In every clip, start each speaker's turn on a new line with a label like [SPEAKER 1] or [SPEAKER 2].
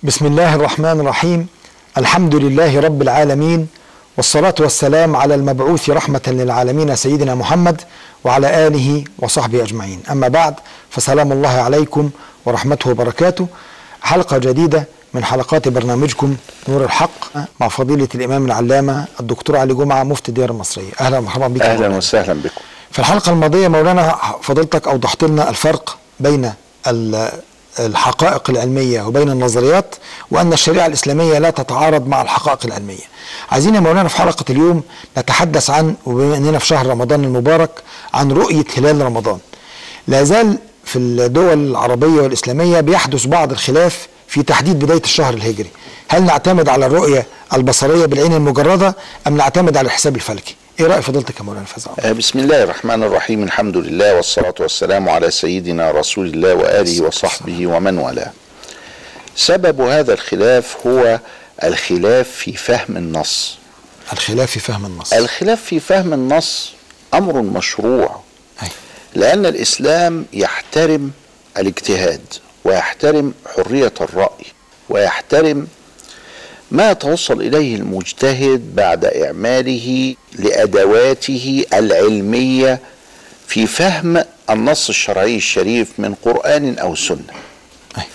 [SPEAKER 1] بسم الله الرحمن الرحيم الحمد لله رب العالمين والصلاة والسلام على المبعوث رحمة للعالمين سيدنا محمد وعلى آله وصحبه أجمعين أما بعد فسلام الله عليكم ورحمته وبركاته حلقة جديدة من حلقات برنامجكم نور الحق مع فضيلة الإمام العلامة الدكتور علي جمعة مفتي الديار المصرية أهلا ومرحبا بك
[SPEAKER 2] اهلا وسهلا بكم
[SPEAKER 1] في الحلقة الماضية مولانا فضيلتك أوضحت لنا الفرق بين ال- الحقائق العلمية وبين النظريات وأن الشريعة الإسلامية لا تتعارض مع الحقائق العلمية عايزين يا مولانا في حلقة اليوم نتحدث عن وبما أننا في شهر رمضان المبارك عن رؤية هلال رمضان لا زال في الدول العربية والإسلامية بيحدث بعض الخلاف في تحديد بداية الشهر الهجري هل نعتمد على الرؤية البصرية بالعين المجردة أم نعتمد على الحساب الفلكي إيه رأي فضيلتك يا مولانا فاز
[SPEAKER 2] آه، بسم الله الرحمن الرحيم الحمد لله والصلاة والسلام على سيدنا رسول الله وآله وصحبه ومن والاه سبب هذا الخلاف هو الخلاف في فهم النص
[SPEAKER 1] الخلاف في فهم النص
[SPEAKER 2] الخلاف في فهم النص أمر مشروع
[SPEAKER 1] أي.
[SPEAKER 2] لأن الإسلام يحترم الاجتهاد ويحترم حرية الرأي ويحترم ما توصل إليه المجتهد بعد إعماله لأدواته العلمية في فهم النص الشرعي الشريف من قرآن أو سنة
[SPEAKER 1] أي.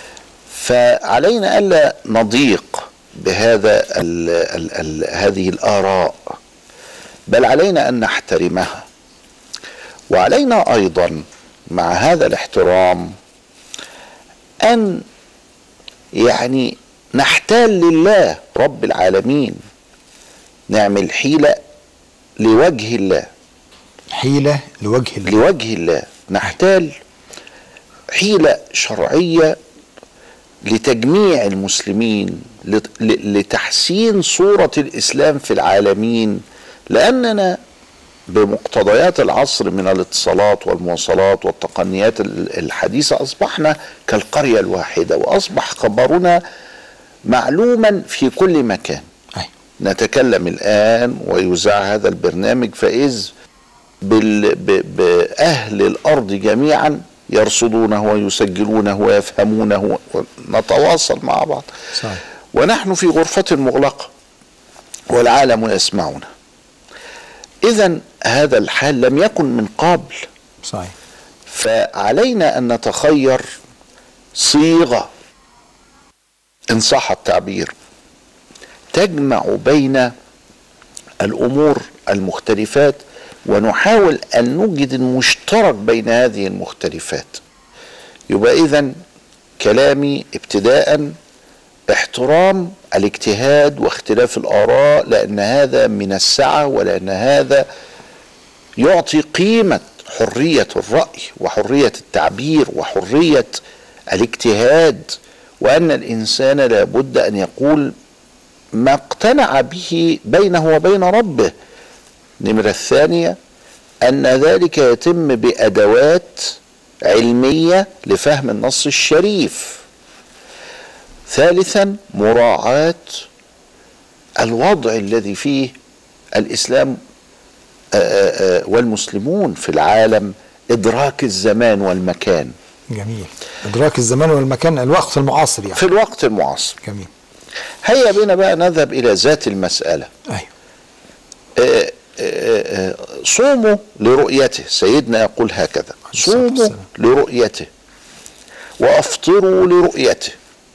[SPEAKER 2] فعلينا ألا نضيق بهذا ال ال ال هذه الآراء بل علينا أن نحترمها وعلينا أيضا مع هذا الاحترام أن يعني نحتال لله رب العالمين نعمل حيلة لوجه الله
[SPEAKER 1] حيلة لوجه الله
[SPEAKER 2] لوجه الله نحتال حيلة شرعية لتجميع المسلمين لت- ل- لتحسين صورة الإسلام في العالمين لأننا بمقتضيات العصر من الاتصالات والمواصلات والتقنيات ال- الحديثة أصبحنا كالقرية الواحدة وأصبح خبرنا معلوما في كل مكان
[SPEAKER 1] أي.
[SPEAKER 2] نتكلم الآن ويذاع هذا البرنامج فإذ بال... ب... بأهل الأرض جميعا يرصدونه ويسجلونه ويفهمونه ونتواصل مع بعض
[SPEAKER 1] صحيح.
[SPEAKER 2] ونحن في غرفة مغلقة والعالم يسمعنا إذا هذا الحال لم يكن من قبل
[SPEAKER 1] صحيح
[SPEAKER 2] فعلينا ان نتخير صيغه ان صح التعبير تجمع بين الامور المختلفات ونحاول ان نوجد المشترك بين هذه المختلفات يبقى اذا كلامي ابتداء احترام الاجتهاد واختلاف الاراء لان هذا من السعه ولان هذا يعطي قيمة حرية الرأي وحرية التعبير وحرية الاجتهاد وأن الإنسان لابد أن يقول ما اقتنع به بينه وبين ربه النمرة الثانية أن ذلك يتم بأدوات علمية لفهم النص الشريف ثالثا مراعاة الوضع الذي فيه الإسلام آه، آه، آه، والمسلمون في العالم إدراك الزمان والمكان
[SPEAKER 1] جميل إدراك الزمان والمكان الوقت المعاصر يعني
[SPEAKER 2] في الوقت المعاصر
[SPEAKER 1] جميل
[SPEAKER 2] هيا بنا بقى نذهب إلى ذات المسألة
[SPEAKER 1] أيوه
[SPEAKER 2] آه، آه، آه، صوموا لرؤيته سيدنا يقول هكذا
[SPEAKER 1] الصلاة
[SPEAKER 2] صوموا
[SPEAKER 1] والسلام.
[SPEAKER 2] لرؤيته وافطروا لرؤيته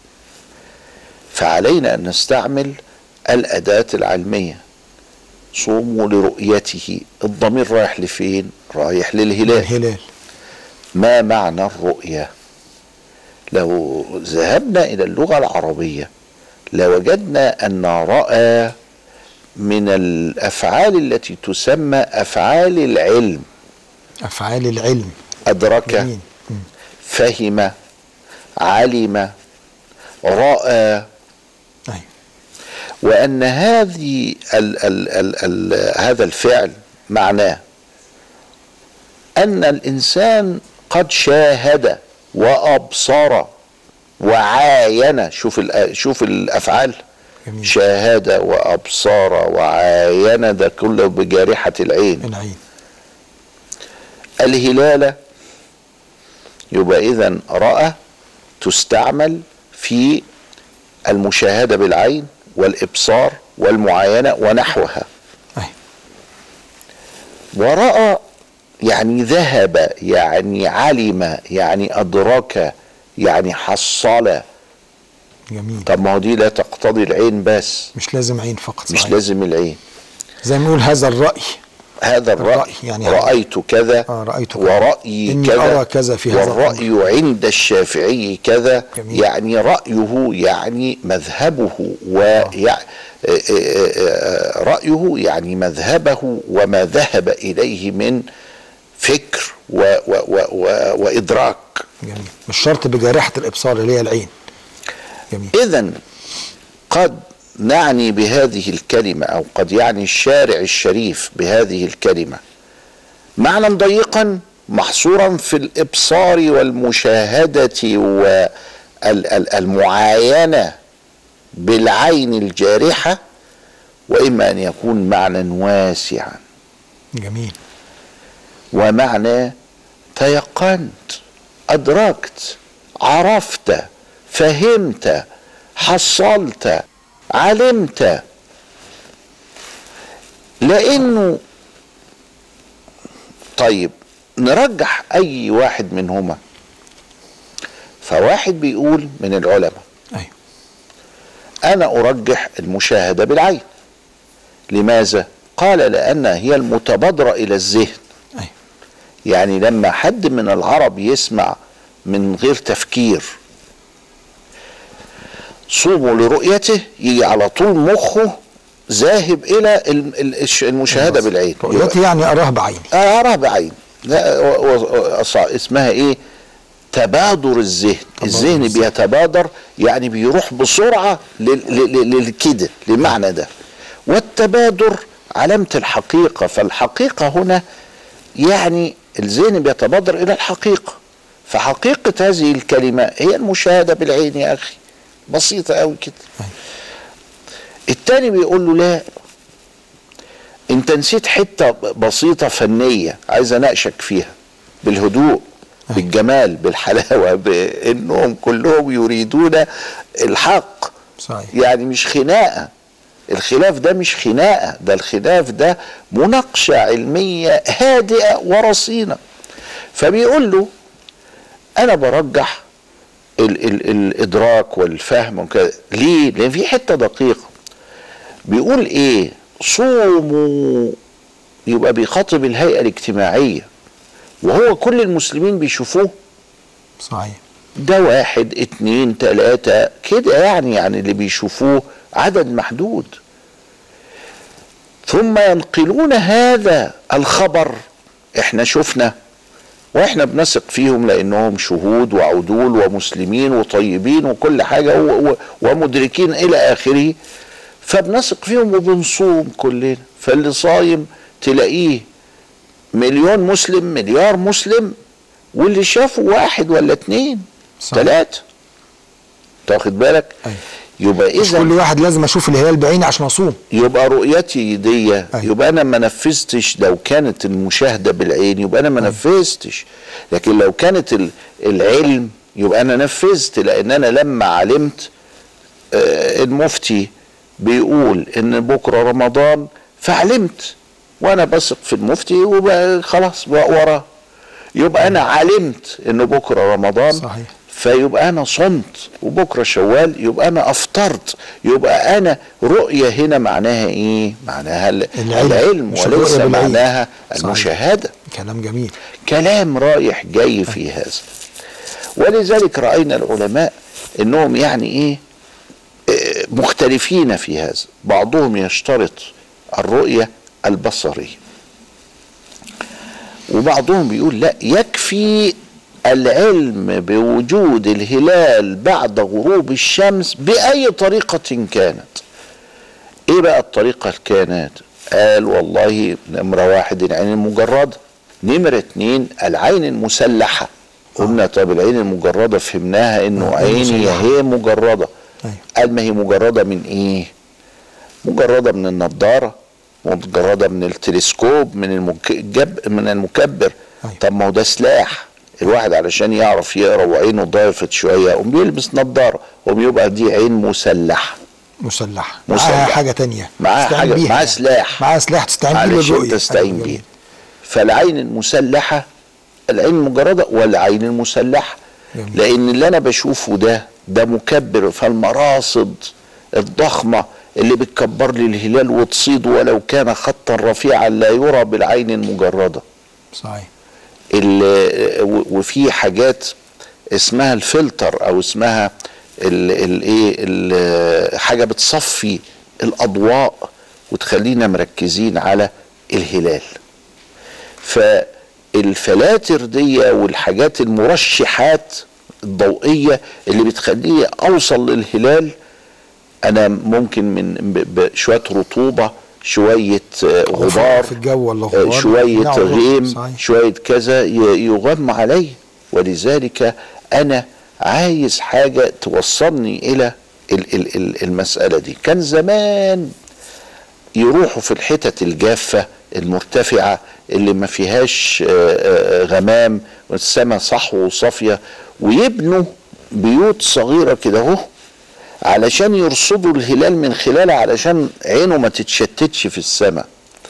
[SPEAKER 2] فعلينا ان نستعمل الاداه العلميه صوموا لرؤيته الضمير رايح لفين رايح للهلال
[SPEAKER 1] الهلال
[SPEAKER 2] ما معنى الرؤية لو ذهبنا إلى اللغة العربية لوجدنا أن رأى من الأفعال التي تسمى أفعال العلم
[SPEAKER 1] أفعال العلم
[SPEAKER 2] أدرك
[SPEAKER 1] جميل مم.
[SPEAKER 2] فهم علم رأى
[SPEAKER 1] أيوه
[SPEAKER 2] وأن هذه ال ال ال ال هذا الفعل معناه أن الإنسان قد شاهد وأبصر وعاين شوف الأ- شوف الأفعال
[SPEAKER 1] جميل.
[SPEAKER 2] شاهد وأبصر وعاين ده كله بجارحة العين
[SPEAKER 1] العين
[SPEAKER 2] الهلال يبقى إذا رأى تستعمل في المشاهده بالعين والابصار والمعاينه ونحوها
[SPEAKER 1] أي.
[SPEAKER 2] وراى يعني ذهب يعني علم يعني ادرك يعني حصل
[SPEAKER 1] جميل
[SPEAKER 2] طب ما هو دي لا تقتضي العين بس
[SPEAKER 1] مش لازم عين فقط
[SPEAKER 2] مش
[SPEAKER 1] صحيح.
[SPEAKER 2] لازم العين
[SPEAKER 1] زي ما نقول هذا الرأي
[SPEAKER 2] هذا الرأي,
[SPEAKER 1] الرأي يعني
[SPEAKER 2] رأيت كذا
[SPEAKER 1] آه، رأيت كذا.
[SPEAKER 2] ورأيي
[SPEAKER 1] إني
[SPEAKER 2] كذا
[SPEAKER 1] أرى كذا في هذا
[SPEAKER 2] والرأي عند الشافعي كذا
[SPEAKER 1] جميل.
[SPEAKER 2] يعني رأيه يعني مذهبه ويع... رأيه يعني مذهبه وما ذهب إليه من فكر و... و... و... و... وإدراك
[SPEAKER 1] جميل مش شرط بجارحة الإبصار اللي هي العين جميل
[SPEAKER 2] إذا قد نعني بهذه الكلمة أو قد يعني الشارع الشريف بهذه الكلمة معنى ضيقا محصورا في الإبصار والمشاهدة والمعاينة بالعين الجارحة وإما أن يكون معنى واسعا
[SPEAKER 1] جميل
[SPEAKER 2] ومعنى تيقنت أدركت عرفت فهمت حصلت علمت لانه طيب نرجح اي واحد منهما فواحد بيقول من العلماء
[SPEAKER 1] أيوه
[SPEAKER 2] انا ارجح المشاهده بالعين لماذا قال لانها هي المتبادره الى الذهن
[SPEAKER 1] أيوه
[SPEAKER 2] يعني لما حد من العرب يسمع من غير تفكير صوموا لرؤيته يجي على طول مخه ذاهب الى ال- ال- الش- المشاهده بالعين
[SPEAKER 1] رؤيتي يعني أراه بعيني
[SPEAKER 2] آه، اراه بعين لا و- و- أص- اسمها ايه تبادر الذهن الذهن
[SPEAKER 1] الذهن.
[SPEAKER 2] بيتبادر يعني بيروح بسرعه لل- لل- للكده للمعنى ده والتبادر علامه الحقيقه فالحقيقه هنا يعني الذهن بيتبادر الى الحقيقه فحقيقه هذه الكلمه هي المشاهده بالعين يا اخي بسيطه قوي كده التاني بيقول له لا انت نسيت حته بسيطه فنيه عايز اناقشك فيها بالهدوء بالجمال بالحلاوه بانهم كلهم يريدون الحق
[SPEAKER 1] صحيح
[SPEAKER 2] يعني مش خناقه الخلاف ده مش خناقه ده الخلاف ده مناقشه علميه هادئه ورصينه فبيقول له انا برجح ال ال الادراك والفهم وكده ليه لان في حته دقيقه بيقول ايه صوموا يبقى بيخاطب الهيئه الاجتماعيه وهو كل المسلمين بيشوفوه
[SPEAKER 1] صحيح
[SPEAKER 2] ده واحد اتنين تلاتة كده يعني يعني اللي بيشوفوه عدد محدود ثم ينقلون هذا الخبر احنا شفنا واحنا بنثق فيهم لانهم شهود وعدول ومسلمين وطيبين وكل حاجه و- و- ومدركين الى اخره فبنثق فيهم وبنصوم كلنا فاللي صايم تلاقيه مليون مسلم مليار مسلم واللي شافه واحد ولا اتنين
[SPEAKER 1] صح.
[SPEAKER 2] تلاتة تاخد بالك
[SPEAKER 1] أيوة.
[SPEAKER 2] يبقى
[SPEAKER 1] مش
[SPEAKER 2] اذا
[SPEAKER 1] كل واحد لازم اشوف الهلال بعيني عشان اصوم
[SPEAKER 2] يبقى رؤيتي دي
[SPEAKER 1] أيوة.
[SPEAKER 2] يبقى انا ما نفذتش لو كانت المشاهده بالعين يبقى انا ما نفذتش لكن لو كانت ال- العلم يبقى انا نفذت لان انا لما علمت آه، المفتي بيقول ان بكره رمضان فعلمت وانا بثق في المفتي وبقى خلاص بقى وراه يبقى انا علمت ان بكره رمضان
[SPEAKER 1] صحيح.
[SPEAKER 2] فيبقى انا صمت وبكره شوال يبقى انا افطرت يبقى انا رؤيه هنا معناها ايه معناها ال-
[SPEAKER 1] العلم.
[SPEAKER 2] العلم
[SPEAKER 1] مش
[SPEAKER 2] وليس
[SPEAKER 1] الرؤية بالعين.
[SPEAKER 2] معناها
[SPEAKER 1] صحيح.
[SPEAKER 2] المشاهده
[SPEAKER 1] كلام جميل
[SPEAKER 2] كلام رايح جاي في هذا ولذلك راينا العلماء انهم يعني ايه آه، مختلفين في هذا بعضهم يشترط الرؤيه البصريه وبعضهم بيقول لا يكفي العلم بوجود الهلال بعد غروب الشمس باي طريقه كانت ايه بقى الطريقة اللي كانت قال والله نمرة واحد العين المجردة نمرة اتنين العين المسلحة قلنا طب العين المجردة فهمناها انه
[SPEAKER 1] آه،
[SPEAKER 2] عيني
[SPEAKER 1] المسلحة.
[SPEAKER 2] هي مجردة
[SPEAKER 1] أيوة.
[SPEAKER 2] قال ما هي مجردة من ايه مجردة من النضارة مجردة من التلسكوب من المكب من المكبر
[SPEAKER 1] أيوة.
[SPEAKER 2] طب ما هو ده سلاح الواحد علشان يعرف يقرا وعينه ضعفت شويه قوم بيلبس نظاره قوم يبقى دي عين مسلحه
[SPEAKER 1] مسلحه
[SPEAKER 2] مسلح.
[SPEAKER 1] معاها حاجه تانية
[SPEAKER 2] معاها
[SPEAKER 1] تستعين
[SPEAKER 2] حاجه
[SPEAKER 1] بيها
[SPEAKER 2] معاها
[SPEAKER 1] يعني.
[SPEAKER 2] سلاح
[SPEAKER 1] معاها سلاح تستعين بيه
[SPEAKER 2] علشان
[SPEAKER 1] للرؤيه
[SPEAKER 2] تستعين
[SPEAKER 1] أيوة،
[SPEAKER 2] بيه
[SPEAKER 1] جميل.
[SPEAKER 2] فالعين المسلحه العين المجرده والعين المسلحه
[SPEAKER 1] جميل.
[SPEAKER 2] لان اللي انا بشوفه ده ده مكبر فالمراصد الضخمه اللي بتكبر لي الهلال وتصيده ولو كان خطا رفيعا لا يرى بالعين المجرده
[SPEAKER 1] صحيح
[SPEAKER 2] ال- و- وفي حاجات اسمها الفلتر او اسمها الايه حاجه بتصفي الاضواء وتخلينا مركزين على الهلال فالفلاتر دي والحاجات المرشحات الضوئيه اللي بتخليني اوصل للهلال انا ممكن من ب- بشويه رطوبه شويه آه، غبار
[SPEAKER 1] في الجو ولا
[SPEAKER 2] آه،
[SPEAKER 1] غبار
[SPEAKER 2] شويه
[SPEAKER 1] نعم،
[SPEAKER 2] غيم
[SPEAKER 1] صحيح.
[SPEAKER 2] شويه كذا ي- يغم علي ولذلك انا عايز حاجه توصلني الى ال- ال- ال- المساله دي كان زمان يروحوا في الحتت الجافه المرتفعه اللي ما فيهاش آه، آه، غمام والسماء صحو وصافيه ويبنوا بيوت صغيره كده اهو علشان يرصدوا الهلال من خلالها علشان عينه ما تتشتتش في السماء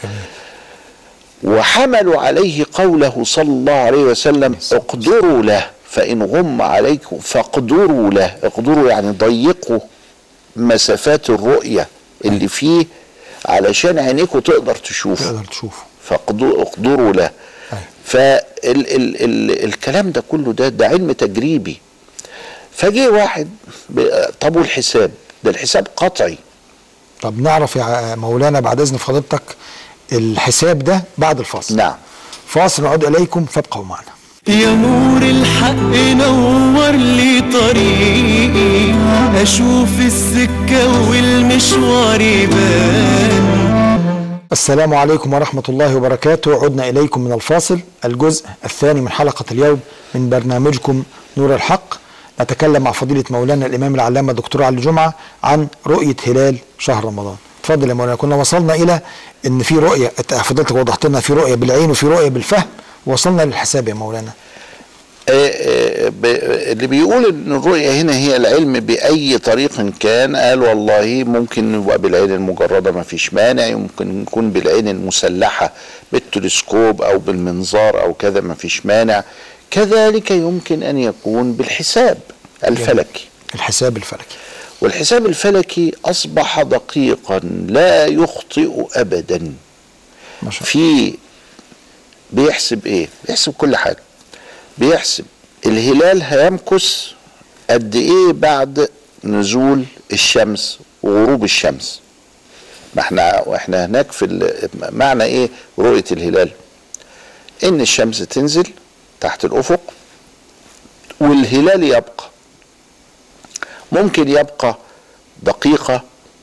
[SPEAKER 2] وحملوا عليه قوله صلى الله عليه وسلم اقدروا له فإن غم عليكم فاقدروا له اقدروا يعني ضيقوا مسافات الرؤية اللي فيه علشان عينيكم تقدر تشوف
[SPEAKER 1] تقدر تشوفه
[SPEAKER 2] فاقدروا اقدروا له
[SPEAKER 1] أيوة.
[SPEAKER 2] فالكلام ده كله ده ده علم تجريبي فجه واحد ب- طب والحساب ده الحساب قطعي
[SPEAKER 1] طب نعرف يا مولانا بعد اذن فضيلتك الحساب ده بعد الفاصل
[SPEAKER 2] نعم
[SPEAKER 1] فاصل نعود اليكم فابقوا معنا
[SPEAKER 3] يا نور الحق نور لي طريقي اشوف السكة والمشوار يبان
[SPEAKER 1] السلام عليكم ورحمة الله وبركاته عدنا إليكم من الفاصل الجزء الثاني من حلقة اليوم من برنامجكم نور الحق نتكلم مع فضيلة مولانا الإمام العلامة الدكتور علي جمعة عن رؤية هلال شهر رمضان اتفضل يا مولانا كنا وصلنا إلى إن في رؤية فضلتك وضحت لنا في رؤية بالعين وفي رؤية بالفهم وصلنا للحساب يا مولانا
[SPEAKER 2] آه، آه، ب- اللي بيقول ان الرؤية هنا هي العلم بأي طريق كان قال والله ممكن يبقى بالعين المجردة ما فيش مانع يمكن يكون بالعين المسلحة بالتلسكوب أو بالمنظار أو كذا ما فيش مانع كذلك يمكن أن يكون بالحساب الفلكي
[SPEAKER 1] الحساب الفلكي
[SPEAKER 2] والحساب الفلكي أصبح دقيقا لا يخطئ أبدا
[SPEAKER 1] ما شاء الله
[SPEAKER 2] في بيحسب ايه بيحسب كل حاجه بيحسب الهلال هيمكث قد ايه بعد نزول الشمس وغروب الشمس ما احنا واحنا هناك في ال- معنى ايه رؤيه الهلال ان الشمس تنزل تحت الافق والهلال يبقى ممكن يبقى دقيقه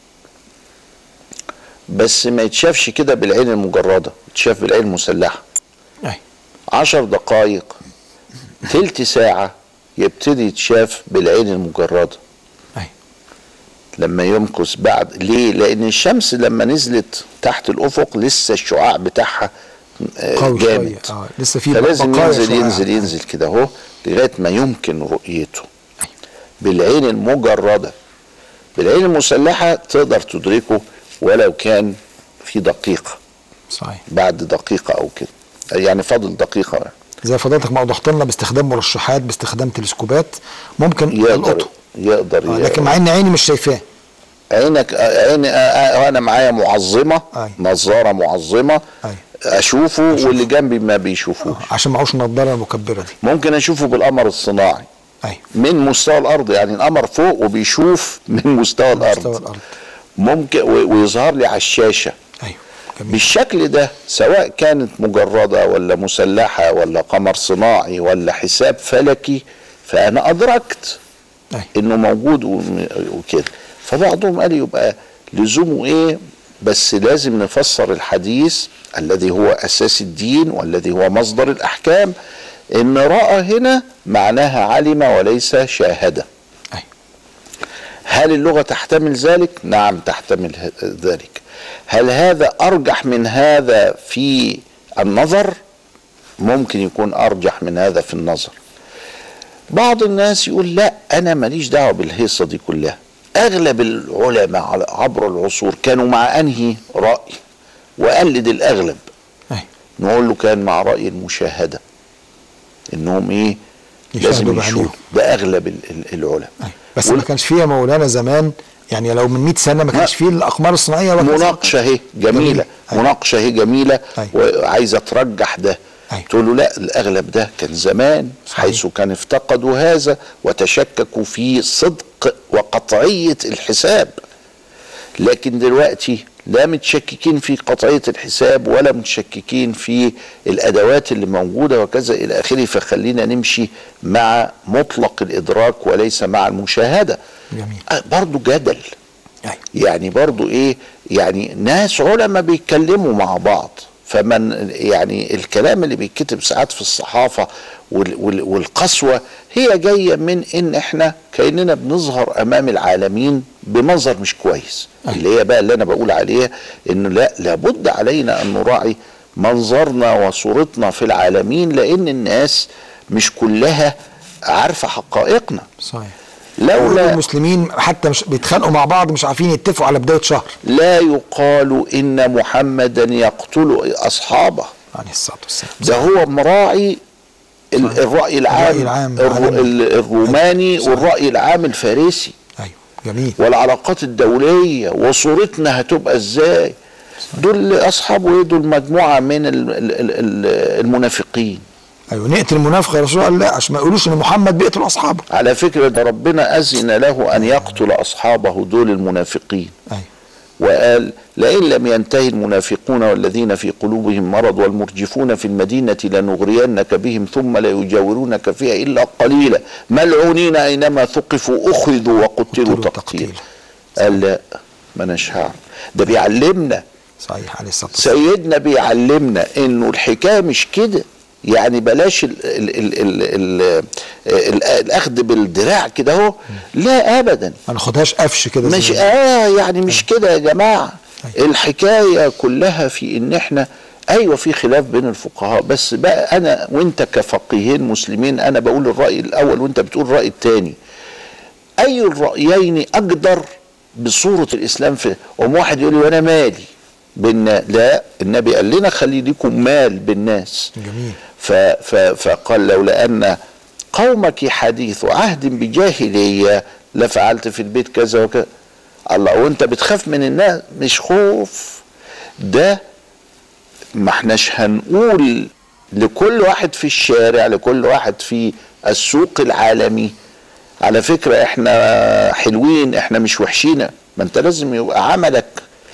[SPEAKER 2] بس ما يتشافش كده بالعين المجرده يتشاف بالعين المسلحه
[SPEAKER 1] أي.
[SPEAKER 2] عشر دقايق تلت ساعة يبتدي يتشاف بالعين المجردة
[SPEAKER 1] أي.
[SPEAKER 2] لما يمكث بعد ليه لأن الشمس لما نزلت تحت الأفق لسه الشعاع بتاعها آه،
[SPEAKER 1] قوي
[SPEAKER 2] جامد
[SPEAKER 1] شوية. آه. لسه في
[SPEAKER 2] فلازم
[SPEAKER 1] بقايا
[SPEAKER 2] ينزل
[SPEAKER 1] شعاع.
[SPEAKER 2] ينزل ينزل كده اهو لغاية ما يمكن رؤيته بالعين المجردة بالعين المسلحة تقدر تدركه ولو كان في دقيقة
[SPEAKER 1] صحيح
[SPEAKER 2] بعد دقيقة أو كده يعني فاضل دقيقة
[SPEAKER 1] زي فضلتك ما وضحت لنا باستخدام مرشحات باستخدام تلسكوبات ممكن
[SPEAKER 2] يقدر
[SPEAKER 1] يلقطه
[SPEAKER 2] يقدر
[SPEAKER 1] آه.
[SPEAKER 2] ي-
[SPEAKER 1] لكن مع ان عيني مش شايفاه
[SPEAKER 2] عينك عيني انا معايا معظمه
[SPEAKER 1] أي.
[SPEAKER 2] نظاره معظمه
[SPEAKER 1] أي.
[SPEAKER 2] اشوفه واللي جنبي ما بيشوفوش
[SPEAKER 1] عشان معهوش النضاره المكبره دي
[SPEAKER 2] ممكن اشوفه بالقمر الصناعي
[SPEAKER 1] ايوه
[SPEAKER 2] من مستوى الارض يعني القمر فوق وبيشوف من مستوى الارض
[SPEAKER 1] مستوى الارض
[SPEAKER 2] ممكن و- ويظهر لي على الشاشه
[SPEAKER 1] ايوه جميل
[SPEAKER 2] بالشكل ده سواء كانت مجرده ولا مسلحه ولا قمر صناعي ولا حساب فلكي فانا ادركت
[SPEAKER 1] ايوه
[SPEAKER 2] انه موجود وم- وكده فبعضهم قال يبقى لزومه ايه بس لازم نفسر الحديث الذي هو اساس الدين والذي هو مصدر الاحكام ان راى هنا معناها علم وليس شاهد
[SPEAKER 1] ايوه
[SPEAKER 2] هل اللغه تحتمل ذلك نعم تحتمل ه- ذلك هل هذا ارجح من هذا في النظر ممكن يكون ارجح من هذا في النظر بعض الناس يقول لا انا ماليش دعوه بالهيصه دي كلها اغلب العلماء على- عبر العصور كانوا مع انهي راي وقلد الاغلب
[SPEAKER 1] أي.
[SPEAKER 2] نقول له كان مع راي المشاهده انهم ايه
[SPEAKER 1] يشاهدوا
[SPEAKER 2] لازم
[SPEAKER 1] بعينيهم.
[SPEAKER 2] يشوفوا ده اغلب ال- ال- العلماء
[SPEAKER 1] أي. بس ما كانش فيها مولانا زمان يعني لو من 100 سنه ما كانش فيه الاقمار الصناعيه ولا
[SPEAKER 2] مناقشه اهي
[SPEAKER 1] جميلة.
[SPEAKER 2] جميله
[SPEAKER 1] أيوة.
[SPEAKER 2] مناقشه اهي جميله
[SPEAKER 1] أيوة.
[SPEAKER 2] وعايزه ترجح ده
[SPEAKER 1] أيوة.
[SPEAKER 2] تقول له لا الاغلب ده كان زمان
[SPEAKER 1] صحيح.
[SPEAKER 2] حيث كان افتقدوا هذا وتشككوا في صدق وقطعيه الحساب لكن دلوقتي لا متشككين في قطعيه الحساب ولا متشككين في الادوات اللي موجوده وكذا الى اخره فخلينا نمشي مع مطلق الادراك وليس مع المشاهده
[SPEAKER 1] جميل.
[SPEAKER 2] أه، برضو جدل
[SPEAKER 1] أي.
[SPEAKER 2] يعني برضو ايه يعني ناس علماء بيتكلموا مع بعض فمن يعني الكلام اللي بيتكتب ساعات في الصحافة وال وال والقسوة هي جاية من ان احنا كأننا بنظهر امام العالمين بمظهر مش كويس
[SPEAKER 1] أيوة.
[SPEAKER 2] اللي هي بقى اللي انا بقول عليها انه لا لابد علينا ان نراعي منظرنا وصورتنا في العالمين لان الناس مش كلها عارفة حقائقنا
[SPEAKER 1] صحيح
[SPEAKER 2] لولا
[SPEAKER 1] المسلمين حتى مش بيتخانقوا مع بعض مش عارفين يتفقوا على بدايه شهر
[SPEAKER 2] لا يقال ان محمدا يقتل اصحابه
[SPEAKER 1] عليه الصلاه والسلام
[SPEAKER 2] ده هو مراعي ال- الراي العام,
[SPEAKER 1] الرأي العام
[SPEAKER 2] الر-
[SPEAKER 1] العالمي.
[SPEAKER 2] ال- الروماني
[SPEAKER 1] صحيح.
[SPEAKER 2] والراي العام الفارسي
[SPEAKER 1] ايوه جميل
[SPEAKER 2] والعلاقات الدوليه وصورتنا هتبقى ازاي دول اصحابه ايه دول مجموعه من ال- ال- ال- ال- المنافقين
[SPEAKER 1] ايوه نقتل المنافق يا رسول الله لا عشان ما يقولوش ان محمد بيقتل اصحابه
[SPEAKER 2] على فكره ده ربنا اذن له ان يقتل اصحابه دول المنافقين
[SPEAKER 1] ايوه
[SPEAKER 2] وقال لئن لم ينتهي المنافقون والذين في قلوبهم مرض والمرجفون في المدينة لنغرينك بهم ثم لا يجاورونك فيها إلا قليلا ملعونين أينما ثقفوا أخذوا وقتلوا
[SPEAKER 1] قتلوا
[SPEAKER 2] تقتيلا
[SPEAKER 1] تقتيلا.
[SPEAKER 2] قال لا ما أناش هعمل ده بيعلمنا
[SPEAKER 1] صحيح عليه الصلاه والسلام
[SPEAKER 2] سيدنا بيعلمنا انه الحكايه مش كده يعني بلاش ال ال ال ال ال ال الاخذ بالدراع كده اهو لا ابدا
[SPEAKER 1] ما ناخدهاش قفش كده زي
[SPEAKER 2] مش
[SPEAKER 1] ما-
[SPEAKER 2] اه يعني مش كده يا جماعه
[SPEAKER 1] أيوة.
[SPEAKER 2] الحكايه كلها في ان احنا ايوه في خلاف بين الفقهاء بس بقى انا وانت كفقيهين مسلمين انا بقول الراي الاول وانت بتقول الراي الثاني اي الرايين اقدر بصوره الاسلام في قوم واحد يقول لي وانا مالي بالنا لا النبي قال لنا خلي لكم مال بالناس
[SPEAKER 1] جميل.
[SPEAKER 2] ف ف فقال لولا ان قومك حديث عهد بجاهليه لفعلت في البيت كذا وكذا الله وانت بتخاف من الناس مش خوف ده ما احناش هنقول لكل واحد في الشارع لكل واحد في السوق العالمي على فكرة احنا حلوين احنا مش وحشين ما انت لازم يبقى عملك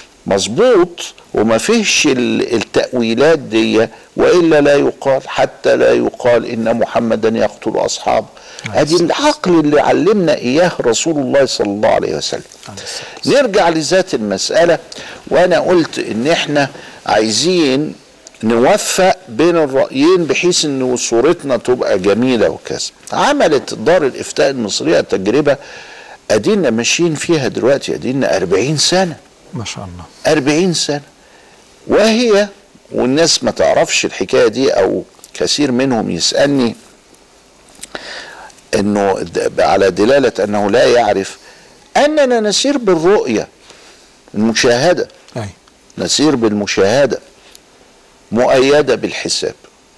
[SPEAKER 2] مظبوط وما فيهش ال- التأويلات دي وإلا لا يقال حتى لا يقال إن محمدا يقتل أصحابه ادي العقل اللي علمنا إياه رسول الله صلى الله عليه وسلم
[SPEAKER 1] عليه الصلاة والسلام.
[SPEAKER 2] نرجع لذات المسألة وأنا قلت إن إحنا عايزين نوفق بين الرأيين بحيث إن صورتنا تبقى جميلة وكذا عملت دار الإفتاء المصرية تجربة أدينا ماشيين فيها دلوقتي أدينا أربعين سنة
[SPEAKER 1] ما شاء الله
[SPEAKER 2] أربعين سنة وهي والناس ما تعرفش الحكاية دي أو كثير منهم يسألني أنه د- على دلالة أنه لا يعرف أننا نسير بالرؤية المشاهدة
[SPEAKER 1] ايوه
[SPEAKER 2] نسير بالمشاهدة مؤيدة بالحساب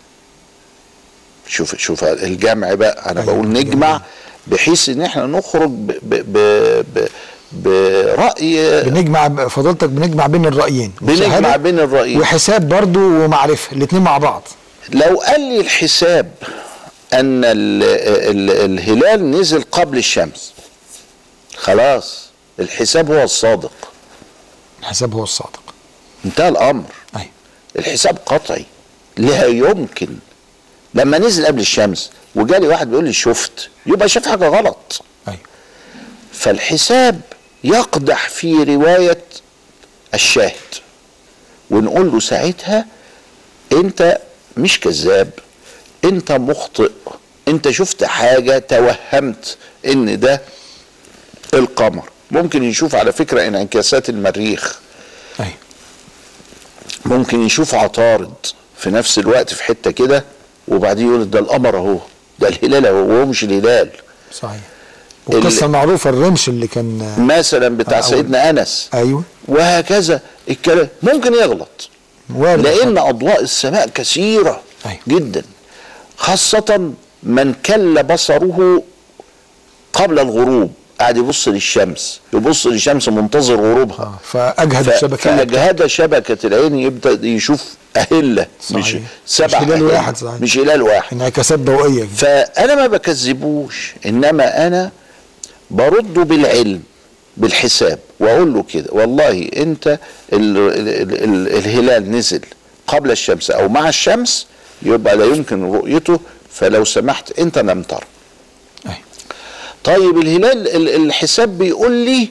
[SPEAKER 2] شوف شوف الجمع بقى أنا
[SPEAKER 1] أيوة،
[SPEAKER 2] بقول
[SPEAKER 1] جميل.
[SPEAKER 2] نجمع بحيث إن احنا نخرج ب ب ب ب برأي
[SPEAKER 1] بنجمع ب- فضيلتك بنجمع بين الرايين
[SPEAKER 2] بنجمع
[SPEAKER 1] مشاهدة
[SPEAKER 2] بين الرأيين
[SPEAKER 1] وحساب برضو ومعرفه الاثنين مع بعض
[SPEAKER 2] لو قال لي الحساب ان ال ال الهلال نزل قبل الشمس خلاص الحساب هو الصادق
[SPEAKER 1] الحساب هو الصادق
[SPEAKER 2] انتهى الامر
[SPEAKER 1] ايوه
[SPEAKER 2] الحساب قطعي لا يمكن لما نزل قبل الشمس وجالي واحد بيقول لي شفت يبقى شاف حاجه غلط
[SPEAKER 1] ايوه
[SPEAKER 2] فالحساب يقدح في روايه الشاهد ونقول له ساعتها انت مش كذاب انت مخطئ انت شفت حاجه توهمت ان ده القمر ممكن يشوف على فكره انعكاسات المريخ
[SPEAKER 1] ايوه
[SPEAKER 2] ممكن يشوف عطارد في نفس الوقت في حته كده وبعدين يقول ده القمر اهو ده الهلال اهو وهو مش الهلال
[SPEAKER 1] صحيح والقصه المعروفه الرمش اللي كان
[SPEAKER 2] مثلا بتاع
[SPEAKER 1] أول.
[SPEAKER 2] سيدنا انس
[SPEAKER 1] ايوه
[SPEAKER 2] وهكذا الكلام ممكن يغلط
[SPEAKER 1] وارد
[SPEAKER 2] لان اضواء السماء كثيره
[SPEAKER 1] أيوة.
[SPEAKER 2] جدا خاصه من كل بصره قبل الغروب قاعد يبص للشمس يبص للشمس منتظر غروبها
[SPEAKER 1] آه، فاجهد
[SPEAKER 2] ف-
[SPEAKER 1] الشبكيه
[SPEAKER 2] فأجهد شبكة العين يبدأ يشوف أهلة مش
[SPEAKER 1] صحيح.
[SPEAKER 2] سبع
[SPEAKER 1] مش هلال
[SPEAKER 2] أهلة.
[SPEAKER 1] واحد صحيح.
[SPEAKER 2] مش هلال واحد
[SPEAKER 1] انعكاسات ضوئيه كده.
[SPEAKER 2] فأنا ما بكذبوش إنما أنا برده بالعلم بالحساب وأقول له كده والله أنت ال ال ال ال الهلال نزل قبل الشمس أو مع الشمس يبقى لا يمكن رؤيته فلو سمحت أنت لم ترى
[SPEAKER 1] أيوة.
[SPEAKER 2] طيب الهلال ال- الحساب بيقول لي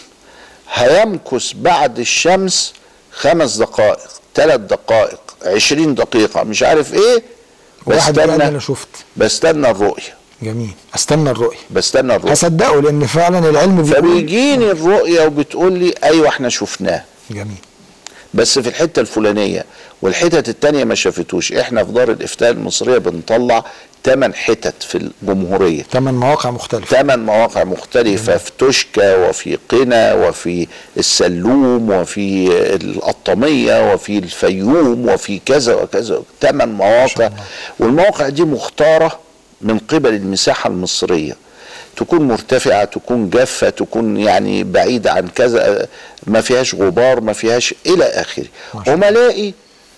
[SPEAKER 2] هيمكث بعد الشمس خمس دقائق ثلاث دقائق عشرين دقيقة مش عارف ايه
[SPEAKER 1] واحد بيقول
[SPEAKER 2] بستنى
[SPEAKER 1] انا شفت
[SPEAKER 2] بستنى الرؤية
[SPEAKER 1] جميل استنى الرؤيه
[SPEAKER 2] بستنى الرؤية
[SPEAKER 1] هصدقه لان فعلا العلم بيقول
[SPEAKER 2] فبيجيني الرؤية وبتقول لي ايوه احنا شفناه
[SPEAKER 1] جميل
[SPEAKER 2] بس في الحتة الفلانية والحتت التانية ما شافتوش احنا في دار الافتاء المصرية بنطلع ثمان حتت في الجمهورية
[SPEAKER 1] ثمان مواقع مختلفه
[SPEAKER 2] ثمان مواقع مختلفة في توشكا وفي قنا وفي السلوم وفي القطامية وفي الفيوم وفي كذا وكذا ثمان مواقع
[SPEAKER 1] الله.
[SPEAKER 2] والمواقع دي مختارة من قبل المساحة المصرية تكون مرتفعة تكون جافة تكون يعني بعيدة عن كذا ما فيهاش غبار ما فيهاش إلى آخره
[SPEAKER 1] ما شاء
[SPEAKER 2] وما الاقي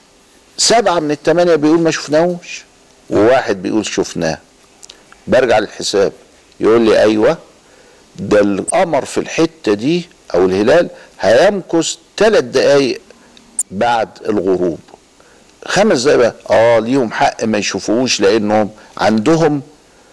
[SPEAKER 2] سبعة من الثمانية بيقول ما شفناهوش وواحد بيقول شفناه برجع للحساب يقول لي ايوه ده القمر في الحته دي او الهلال هيمكث ثلاث دقايق بعد الغروب خمس دقايق بقى. اه ليهم حق ما يشوفوهوش لانهم عندهم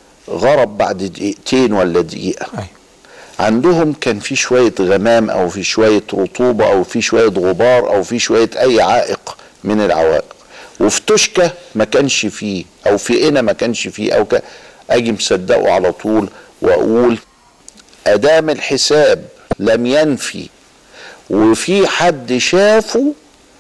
[SPEAKER 2] غرب بعد دقيقتين ولا دقيقه
[SPEAKER 1] ايوه
[SPEAKER 2] عندهم كان في شويه غمام او في شويه رطوبه او في شويه غبار او في شويه اي عائق من العوائق وفي توشكا ما كانش فيه او في قنا ما كانش فيه او ك... اجي مصدقه على طول واقول ادام الحساب لم ينفي وفي حد شافه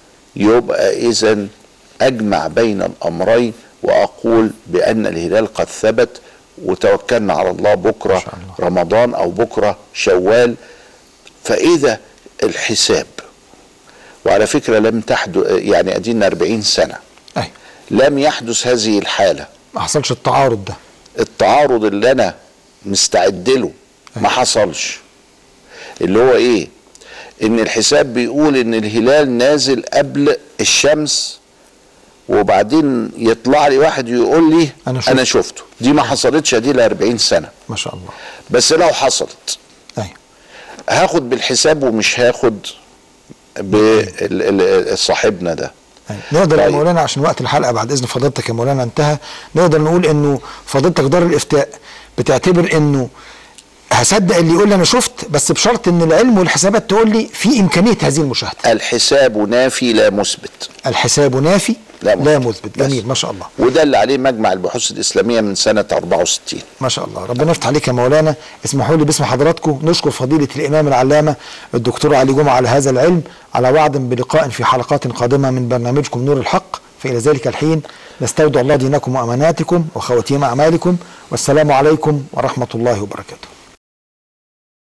[SPEAKER 2] يبقى اذا اجمع بين الامرين واقول بان الهلال قد ثبت وتوكلنا على الله بكره
[SPEAKER 1] شاء الله.
[SPEAKER 2] رمضان او بكره شوال فاذا الحساب وعلى فكره لم تحدث يعني ادينا 40 سنه
[SPEAKER 1] ايوه
[SPEAKER 2] لم يحدث هذه الحاله
[SPEAKER 1] ما حصلش التعارض ده
[SPEAKER 2] التعارض اللي انا مستعد له ما حصلش اللي هو ايه ان الحساب بيقول ان الهلال نازل قبل الشمس وبعدين يطلع لي واحد يقول لي
[SPEAKER 1] أنا شفته.
[SPEAKER 2] انا شفته دي ما حصلتش دي ل 40 سنه
[SPEAKER 1] ما شاء الله
[SPEAKER 2] بس لو حصلت
[SPEAKER 1] ايوه
[SPEAKER 2] هاخد بالحساب ومش هاخد بصاحبنا ده
[SPEAKER 1] أيوة. نقدر يا
[SPEAKER 2] طيب.
[SPEAKER 1] مولانا عشان وقت الحلقه بعد اذن فضيلتك يا مولانا انتهى نقدر نقول انه فضيلتك دار الافتاء بتعتبر انه هصدق اللي يقول لي انا شفت بس بشرط ان العلم والحسابات تقول لي في امكانيه هذه المشاهده
[SPEAKER 2] الحساب نافي لا مثبت
[SPEAKER 1] الحساب نافي
[SPEAKER 2] لا
[SPEAKER 1] لا,
[SPEAKER 2] مثبت.
[SPEAKER 1] مثبت
[SPEAKER 2] بس.
[SPEAKER 1] جميل ما شاء الله
[SPEAKER 2] وده اللي عليه مجمع البحوث الاسلاميه من سنه 64
[SPEAKER 1] ما شاء الله ربنا يفتح عليك يا مولانا اسمحوا لي باسم حضراتكم نشكر فضيلة الإمام العلامة الدكتور علي جمعة على هذا العلم على وعد بلقاء في حلقات قادمة من برنامجكم نور الحق فإلى ذلك الحين نستودع الله دينكم وأماناتكم وخواتيم أعمالكم والسلام عليكم ورحمة الله وبركاته